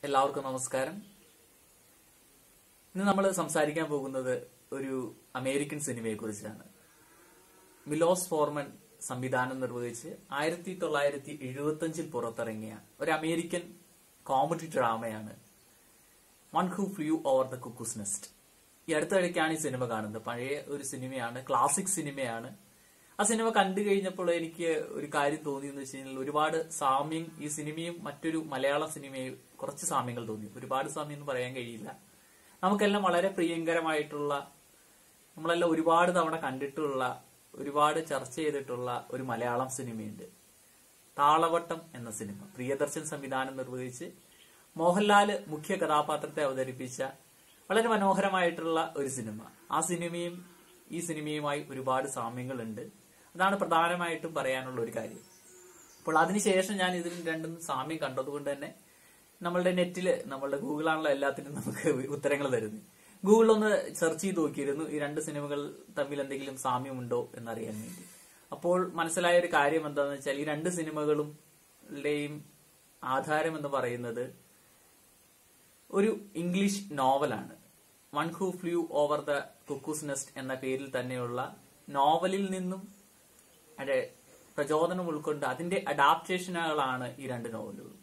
എല്ലാവർക്കും നമസ്കാരം ഇന്ന് നമ്മൾ സംസാരിക്കാൻ പോകുന്നത് ഒരു അമേരിക്കൻ സിനിമയെ കുറിച്ചാണ് മിലോസ് ഫോർമൻ സംവിധാനം നിർവഹിച്ച് ആയിരത്തി തൊള്ളായിരത്തി എഴുപത്തി അഞ്ചിൽ പുറത്തിറങ്ങിയ ഒരു അമേരിക്കൻ കോമഡി ഡ്രാമയാണ് one who flew over the cuckoo's nest ഈ അടുത്തിടയ്ക്കാണ് ഈ സിനിമ കാണുന്നത് പഴയ ഒരു സിനിമയാണ് ക്ലാസിക് സിനിമയാണ് ആ സിനിമ കണ്ടു കഴിഞ്ഞപ്പോൾ എനിക്ക് ഒരു കാര്യം തോന്നിയെന്ന് വെച്ച് കഴിഞ്ഞാൽ ഒരുപാട് സാമ്യം ഈ സിനിമയും മറ്റൊരു മലയാള സിനിമയും കുറച്ച് സാമ്യങ്ങൾ തോന്നി ഒരുപാട് സാമ്യം എന്ന് പറയാൻ കഴിയില്ല നമുക്കെല്ലാം വളരെ പ്രിയങ്കരമായിട്ടുള്ള നമ്മളെല്ലാം ഒരുപാട് തവണ കണ്ടിട്ടുള്ള ഒരുപാട് ചർച്ച ചെയ്തിട്ടുള്ള ഒരു മലയാളം സിനിമയുണ്ട് താളവട്ടം എന്ന സിനിമ പ്രിയദർശൻ സംവിധാനം നിർവഹിച്ച് മോഹൻലാല് മുഖ്യ കഥാപാത്രത്തെ അവതരിപ്പിച്ച വളരെ മനോഹരമായിട്ടുള്ള ഒരു സിനിമ ആ സിനിമയും ഈ സിനിമയുമായി ഒരുപാട് സാമ്യങ്ങളുണ്ട് അതാണ് പ്രധാനമായിട്ടും പറയാനുള്ള ഒരു കാര്യം അപ്പോൾ അതിനുശേഷം ഞാൻ ഇതിൽ രണ്ടും സാമ്യം കണ്ടതുകൊണ്ട് തന്നെ നമ്മളുടെ നെറ്റില് നമ്മളുടെ ഗൂഗിളാണല്ലോ എല്ലാത്തിനും നമുക്ക് ഉത്തരങ്ങൾ തരുന്നത് ഗൂഗിളൊന്ന് സെർച്ച് ചെയ്ത് നോക്കിയിരുന്നു ഈ രണ്ട് സിനിമകൾ തമ്മിൽ എന്തെങ്കിലും സാമ്യമുണ്ടോ എന്നറിയാൻ വേണ്ടി അപ്പോൾ മനസ്സിലായ ഒരു കാര്യം എന്താണെന്ന് വെച്ചാൽ ഈ രണ്ട് സിനിമകളുടെയും ആധാരം എന്ന് പറയുന്നത് ഒരു ഇംഗ്ലീഷ് നോവലാണ് one who flew over the cuckoo's nest എന്ന പേരിൽ തന്നെയുള്ള നോവലിൽ നിന്നും അതിന്റെ പ്രചോദനം ഉൾക്കൊണ്ട് അതിന്റെ അഡാപ്റ്റേഷനുകളാണ് ഈ രണ്ട് നോവലുകളും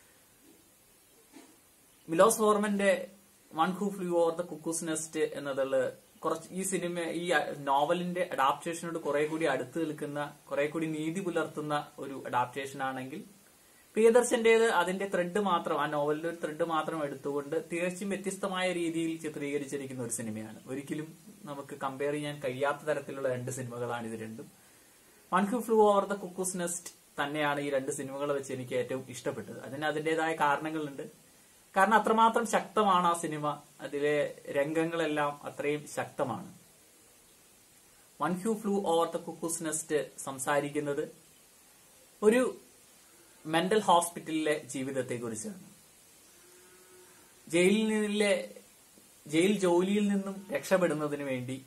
മിലോസ് ഫോർമന്റെ one who flew over the cuckoo's nest എന്നതുള്ള കുറച്ച് ഈ സിനിമ ഈ നോവലിന്റെ അഡാപ്റ്റേഷനോട് കുറെ കൂടി അടുത്ത് നിൽക്കുന്ന കുറെ കൂടി നീതി പുലർത്തുന്ന ഒരു അഡാപ്റ്റേഷൻ ആണെങ്കിൽ പ്രിയദർശന്റേത് അതിന്റെ ത്രെഡ് മാത്രം ആ നോവലിന്റെ ഒരു ത്രെഡ് മാത്രം എടുത്തുകൊണ്ട് തികച്ചും വ്യത്യസ്തമായ രീതിയിൽ ചിത്രീകരിച്ചിരിക്കുന്ന ഒരു സിനിമയാണ് ഒരിക്കലും നമുക്ക് കമ്പയർ ചെയ്യാൻ കഴിയാത്ത തരത്തിലുള്ള രണ്ട് സിനിമകളാണ് ഇത് രണ്ടും one who flew over the cuckoo's nest തന്നെയാണ് ഈ രണ്ട് സിനിമകളെ വെച്ച് എനിക്ക് ഏറ്റവും ഇഷ്ടപ്പെട്ടത് അതിന് അതിന്റേതായ കാരണങ്ങളുണ്ട് കാരണം അത്രമാത്രം ശക്തമാണ് ആ സിനിമ അതിലെ രംഗങ്ങളെല്ലാം അത്രയും ശക്തമാണ് one who flew over the cuckoo's nest സംസാരിക്കുന്നത് ഒരു മെന്റൽ ഹോസ്പിറ്റലിലെ ജീവിതത്തെ കുറിച്ചാണ് ജയിലിലെ ജയിൽ ജോലിയിൽ നിന്നും രക്ഷപ്പെടുന്നതിന് വേണ്ടി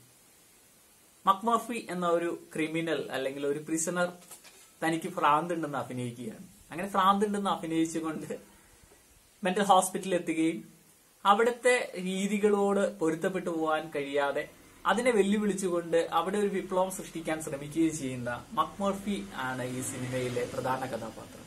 മക്മർഫി എന്ന ഒരു ക്രിമിനൽ അല്ലെങ്കിൽ ഒരു പ്രിസണർ തനിക്ക് ഭ്രാന്തുണ്ടെന്ന് അഭിനയിക്കുകയാണ് അങ്ങനെ ഭ്രാന്തുണ്ടെന്ന് അഭിനയിച്ചുകൊണ്ട് മെന്റൽ ഹോസ്പിറ്റലിൽ എത്തുകയും അവിടുത്തെ രീതികളോട് പൊരുത്തപ്പെട്ടു പോകാൻ കഴിയാതെ അതിനെ വെല്ലുവിളിച്ചുകൊണ്ട് അവിടെ ഒരു വിപ്ലവം സൃഷ്ടിക്കാൻ ശ്രമിക്കുകയും ചെയ്യുന്ന മക്മർഫി ആണ് ഈ സിനിമയിലെ പ്രധാന കഥാപാത്രം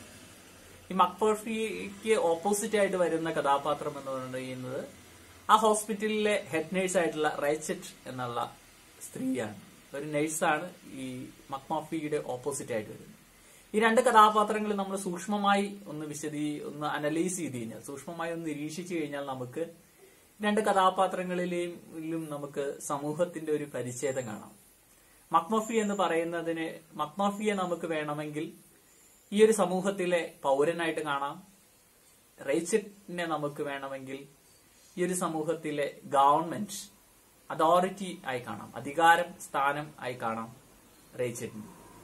ഈ മക്മർഫിക്ക് ഓപ്പോസിറ്റ് ആയിട്ട് വരുന്ന കഥാപാത്രം എന്ന് പറയുന്നത് ആ ഹോസ്പിറ്റലിലെ ഹെഡ് നേഴ്സ് ആയിട്ടുള്ള റൈച്ചറ്റ് എന്നുള്ള സ്ത്രീയാണ് ഒരു നഴ്സാണ് ഈ മക്മർഫിയുടെ ഓപ്പോസിറ്റ് ആയിട്ട് വരുന്നത് ഈ രണ്ട് കഥാപാത്രങ്ങൾ നമ്മൾ സൂക്ഷ്മമായി ഒന്ന് വിശദീ ഒന്ന് അനലൈസ് ചെയ്ത് കഴിഞ്ഞാൽ സൂക്ഷ്മമായി ഒന്ന് നിരീക്ഷിച്ചു കഴിഞ്ഞാൽ നമുക്ക് രണ്ട് കഥാപാത്രങ്ങളിലെയും നമുക്ക് സമൂഹത്തിന്റെ ഒരു പരിച്ഛേദം കാണാം മക്മഫി എന്ന് പറയുന്നതിന് മക്മഫിയെ നമുക്ക് വേണമെങ്കിൽ ഈ ഒരു സമൂഹത്തിലെ പൗരനായിട്ട് കാണാം റേച്ചറ്റിനെ നമുക്ക് വേണമെങ്കിൽ ഈ ഒരു സമൂഹത്തിലെ ഗവൺമെന്റ് അതോറിറ്റി ആയി കാണാം അധികാരം സ്ഥാനം ആയി കാണാം റേച്ചറ്റിന്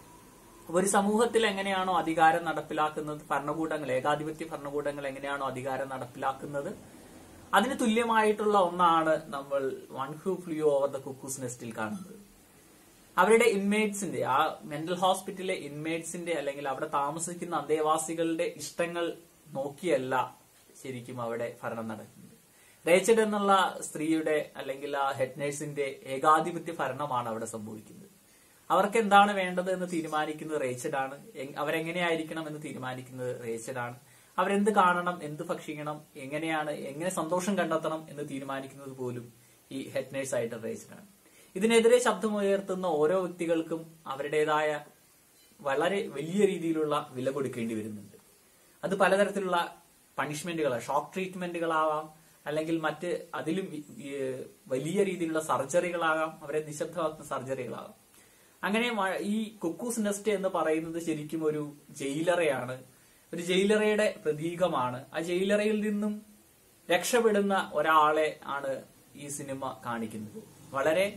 ഒരു സമൂഹത്തിൽ എങ്ങനെയാണോ അധികാരം നടപ്പിലാക്കുന്നത് ഭരണകൂടങ്ങൾ ഏകാധിപത്യ ഭരണകൂടങ്ങൾ എങ്ങനെയാണോ അധികാരം നടപ്പിലാക്കുന്നത് അതിന് തുല്യമായിട്ടുള്ള ഒന്നാണ് നമ്മൾ one who flew over the cuckoo's നെസ്റ്റിൽ കാണുന്നത് അവരുടെ ഇൻമേറ്റ്സിന്റെ ആ മെന്റൽ ഹോസ്പിറ്റലിലെ ഇൻമേറ്റ്സിന്റെ അല്ലെങ്കിൽ അവിടെ താമസിക്കുന്ന അന്തേവാസികളുടെ ഇഷ്ടങ്ങൾ നോക്കിയല്ല ശരിക്കും അവിടെ ഭരണം നടക്കുന്നത് റേച്ചഡ് എന്നുള്ള സ്ത്രീയുടെ അല്ലെങ്കിൽ ആ ഹെഡ് നേഴ്സിന്റെ ഏകാധിപത്യ ഭരണമാണ് അവിടെ സംഭവിക്കുന്നത് അവർക്ക് എന്താണ് വേണ്ടത് എന്ന് തീരുമാനിക്കുന്നത് റേച്ചഡ് ആണ് അവരെങ്ങനെയായിരിക്കണം എന്ന് തീരുമാനിക്കുന്നത് റേച്ചഡ് ആണ് അവരെന്ത് കാണണം എന്ത് ഭക്ഷിക്കണം എങ്ങനെയാണ് എങ്ങനെ സന്തോഷം കണ്ടെത്തണം എന്ന് തീരുമാനിക്കുന്നത് പോലും ഈ ഹെഡ് നേഴ്സ് ആയിട്ട് റേച്ചഡ് ആണ് ഇതിനെതിരെ ശബ്ദമുയർത്തുന്ന ഓരോ വ്യക്തികൾക്കും അവരുടേതായ വളരെ വലിയ രീതിയിലുള്ള വില കൊടുക്കേണ്ടി വരുന്നുണ്ട് അത് പലതരത്തിലുള്ള പണിഷ്മെന്റുകളാണ് ഷോക്ക് ട്രീറ്റ്മെന്റുകളാവാം അല്ലെങ്കിൽ മറ്റ് അതിലും വലിയ രീതിയിലുള്ള സർജറികളാകാം അവരെ നിശബ്ദമാക്കുന്ന സർജറികളാകാം അങ്ങനെ ഈ കുക്കൂസ് നെസ്റ്റ് എന്ന് പറയുന്നത് ശരിക്കും ഒരു ജയിലറയാണ് ഒരു ജയിലറയുടെ പ്രതീകമാണ് ആ ജയിലറയിൽ നിന്നും രക്ഷപ്പെടുന്ന ഒരാളെ ആണ് ഈ സിനിമ കാണിക്കുന്നത് വളരെ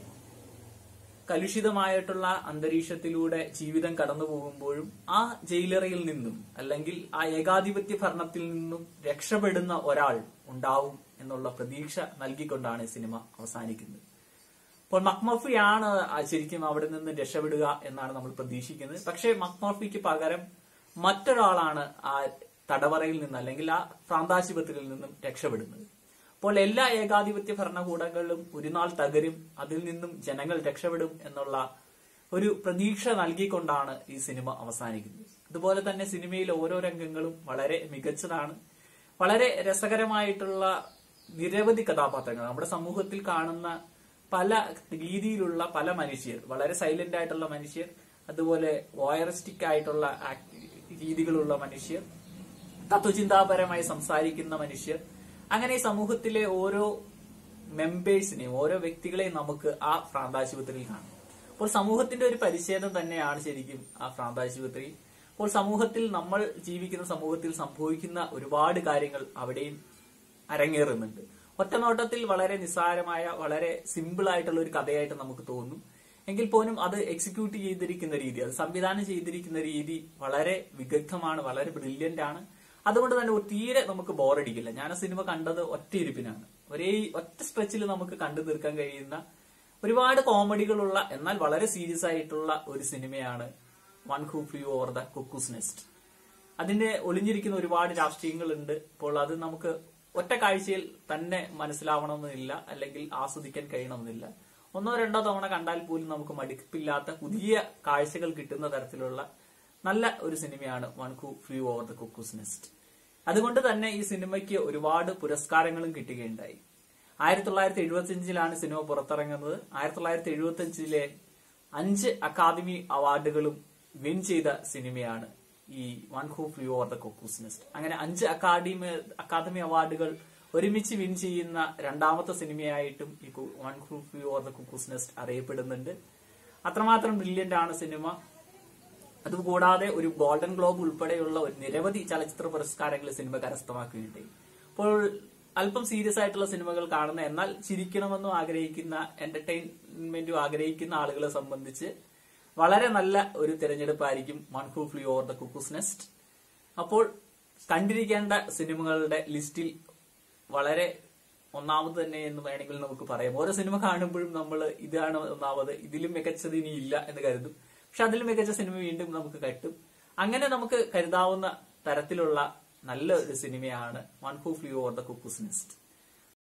കലുഷിതമായിട്ടുള്ള അന്തരീക്ഷത്തിലൂടെ ജീവിതം കടന്നു പോകുമ്പോഴും ആ ജയിലറയിൽ നിന്നും അല്ലെങ്കിൽ ആ ഏകാധിപത്യ ഭരണത്തിൽ നിന്നും രക്ഷപ്പെടുന്ന ഒരാൾ ഉണ്ടാവും എന്നുള്ള പ്രതീക്ഷ നൽകിക്കൊണ്ടാണ് ഈ സിനിമ അവസാനിക്കുന്നത് അപ്പോൾ മക്മഫിയാണ് ശരിക്കും അവിടെ നിന്ന് രക്ഷപ്പെടുക എന്നാണ് നമ്മൾ പ്രതീക്ഷിക്കുന്നത് പക്ഷേ മക്മഫിക്ക് പകരം മറ്റൊരാളാണ് ആ തടവറയിൽ നിന്ന് അല്ലെങ്കിൽ ആ പ്രാന്താശുപത്രിയിൽ നിന്നും രക്ഷപ്പെടുന്നത് അപ്പോൾ എല്ലാ ഏകാധിപത്യ ഭരണകൂടങ്ങളിലും ഒരു നാൾ തകരും അതിൽ നിന്നും ജനങ്ങൾ രക്ഷപ്പെടും എന്നുള്ള ഒരു പ്രതീക്ഷ നൽകിക്കൊണ്ടാണ് ഈ സിനിമ അവസാനിക്കുന്നത് അതുപോലെ തന്നെ സിനിമയിലെ ഓരോ രംഗങ്ങളും വളരെ മികച്ചതാണ് വളരെ രസകരമായിട്ടുള്ള നിരവധി കഥാപാത്രങ്ങൾ നമ്മുടെ സമൂഹത്തിൽ കാണുന്ന പല രീതിയിലുള്ള പല മനുഷ്യർ വളരെ സൈലന്റ് ആയിട്ടുള്ള മനുഷ്യർ അതുപോലെ വോയറിസ്റ്റിക് ആയിട്ടുള്ള ആക്ട്- രീതികളുള്ള മനുഷ്യർ തത്വചിന്താപരമായി സംസാരിക്കുന്ന മനുഷ്യർ അങ്ങനെ ഈ സമൂഹത്തിലെ ഓരോ മെമ്പേഴ്സിനെയും ഓരോ വ്യക്തികളെയും നമുക്ക് ആ പ്രാന്താശുപത്രിയിൽ കാണാം അപ്പോൾ സമൂഹത്തിന്റെ ഒരു പരിച്ഛേദം തന്നെയാണ് ശരിക്കും ആ പ്രാന്താശുപത്രി അപ്പോൾ സമൂഹത്തിൽ നമ്മൾ ജീവിക്കുന്ന സമൂഹത്തിൽ സംഭവിക്കുന്ന ഒരുപാട് കാര്യങ്ങൾ അവിടെയും അരങ്ങേറുന്നുണ്ട് ഒറ്റനോട്ടത്തിൽ വളരെ നിസ്സാരമായ വളരെ സിമ്പിൾ ആയിട്ടുള്ള ഒരു കഥയായിട്ട് നമുക്ക് തോന്നും എങ്കിൽ പോലും അത് എക്സിക്യൂട്ട് ചെയ്തിരിക്കുന്ന രീതി അത് സംവിധാനം ചെയ്തിരിക്കുന്ന രീതി വളരെ വിദഗ്ധമാണ് വളരെ ബ്രില്യന്റ് ആണ് അതുകൊണ്ട് തന്നെ ഒരു തീരെ നമുക്ക് ബോറടിക്കില്ല ഞാൻ ആ സിനിമ കണ്ടത് ഒറ്റ ഇരിപ്പിനാണ് ഒരേ ഒറ്റ സ്ട്രെച്ചിൽ നമുക്ക് കണ്ടു തീർക്കാൻ കഴിയുന്ന ഒരുപാട് കോമഡികളുള്ള എന്നാൽ വളരെ സീരിയസ് ആയിട്ടുള്ള ഒരു സിനിമയാണ് one who flew over the cuckoo's nest അതിന്റെ ഒളിഞ്ഞിരിക്കുന്ന ഒരുപാട് രാഷ്ട്രീയങ്ങളുണ്ട് അപ്പോൾ അത് നമുക്ക് ഒറ്റ കാഴ്ചയിൽ തന്നെ മനസ്സിലാവണമെന്നില്ല അല്ലെങ്കിൽ ആസ്വദിക്കാൻ കഴിയണമെന്നില്ല ഒന്നോ രണ്ടോ തവണ കണ്ടാൽ പോലും നമുക്ക് മടുപ്പില്ലാത്ത പുതിയ കാഴ്ചകൾ കിട്ടുന്ന തരത്തിലുള്ള നല്ല ഒരു സിനിമയാണ് one who flew over the cuckoo's nest അതുകൊണ്ട് തന്നെ ഈ സിനിമയ്ക്ക് ഒരുപാട് പുരസ്കാരങ്ങളും കിട്ടുകയുണ്ടായി ആയിരത്തി തൊള്ളായിരത്തി എഴുപത്തി അഞ്ചിലാണ് സിനിമ പുറത്തിറങ്ങുന്നത് ആയിരത്തി തൊള്ളായിരത്തി എഴുപത്തി അഞ്ചിലെ അഞ്ച് അക്കാദമി അവാർഡുകളും വിൻ ചെയ്ത സിനിമയാണ് ഈ one who flew over the cuckoo's nest അങ്ങനെ അഞ്ച് അക്കാദമി അക്കാദമി അവാർഡുകൾ ഒരുമിച്ച് വിൻ ചെയ്യുന്ന രണ്ടാമത്തെ സിനിമയായിട്ടും ഈ one who flew over the cuckoo's nest അറിയപ്പെടുന്നുണ്ട് അത്രമാത്രം ബ്രില്യന്റ് ആണ് സിനിമ അതുകൂടാതെ ഒരു ഗോൾഡൻ ഗ്ലോബ് ഉൾപ്പെടെയുള്ള ഒരു നിരവധി ചലച്ചിത്ര പുരസ്കാരങ്ങൾ സിനിമ കരസ്ഥമാക്കുകയുണ്ടായി അപ്പോൾ അല്പം സീരിയസ് ആയിട്ടുള്ള സിനിമകൾ കാണുന്ന എന്നാൽ ചിരിക്കണമെന്നും ആഗ്രഹിക്കുന്ന എന്റർടൈൻമെന്റും ആഗ്രഹിക്കുന്ന ആളുകളെ സംബന്ധിച്ച് വളരെ നല്ല ഒരു തിരഞ്ഞെടുപ്പായിരിക്കും one who flew over the cuckoo's nest അപ്പോൾ കണ്ടിരിക്കേണ്ട സിനിമകളുടെ ലിസ്റ്റിൽ വളരെ ഒന്നാമത് തന്നെ എന്ന് വേണമെങ്കിൽ നമുക്ക് പറയാം ഓരോ സിനിമ കാണുമ്പോഴും നമ്മൾ ഇതാണ് ഒന്നാമത് ഇതിലും മികച്ചത് ഇനി ഇല്ല എന്ന് കരുതും പക്ഷെ അതിലും മികച്ച സിനിമ വീണ്ടും നമുക്ക് കിട്ടും അങ്ങനെ നമുക്ക് കരുതാവുന്ന തരത്തിലുള്ള നല്ല ഒരു സിനിമയാണ് one who flew over the cuckoo's nest